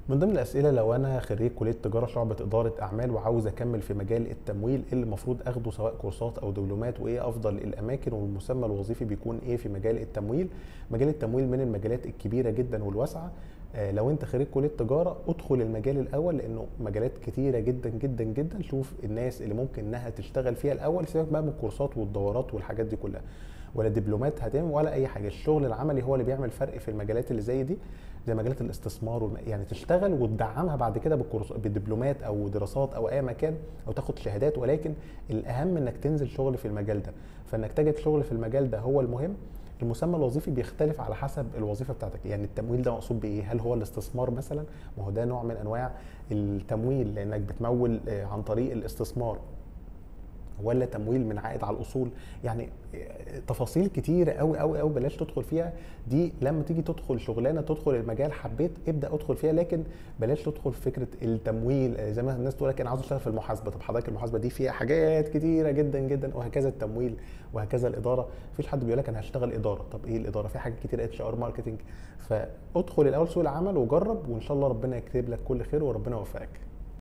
من ضمن الاسئله لو انا خريج كليه تجاره شعبه اداره اعمال وعاوز اكمل في مجال التمويل ايه اللي المفروض اخده سواء كورسات او دبلومات وايه افضل الاماكن والمسمى الوظيفي بيكون ايه في مجال التمويل مجال التمويل من المجالات الكبيره جدا والواسعه آه، لو انت خريج كليه تجاره ادخل المجال الاول لانه مجالات كتيره جدا جدا جدا شوف الناس اللي ممكن انها تشتغل فيها الاول سيبك بقى من الكورسات والدورات والحاجات دي كلها ولا دبلومات هتعمل ولا اي حاجه الشغل العملي هو اللي بيعمل فرق في المجالات اللي زي دي زي مجالات الاستثمار والم... يعني تشتغل وتدعمها بعد كده بالكورس بدبلومات او دراسات او اي مكان او تاخد شهادات ولكن الاهم انك تنزل شغل في المجال ده فانك تجد شغل في المجال ده هو المهم المسمى الوظيفي بيختلف على حسب الوظيفه بتاعتك يعني التمويل ده مقصود بايه هل هو الاستثمار مثلا ما هو ده نوع من انواع التمويل لانك بتمول آه، عن طريق الاستثمار ولا تمويل من عائد على الاصول يعني تفاصيل كتيره قوي قوي قوي بلاش تدخل فيها دي لما تيجي تدخل شغلانه تدخل المجال حبيت ابدا ادخل فيها لكن بلاش تدخل في فكره التمويل زي ما الناس تقول لك انا عاوز اشتغل في المحاسبه طب حضرتك المحاسبه دي فيها حاجات كتيره جدا جدا وهكذا التمويل وهكذا الاداره مفيش حد بيقول لك انا هشتغل اداره طب ايه الاداره في حاجات كتيره اتش ار ماركتنج فادخل الاول سوق العمل وجرب وان شاء الله ربنا يكتب لك كل خير وربنا يوفقك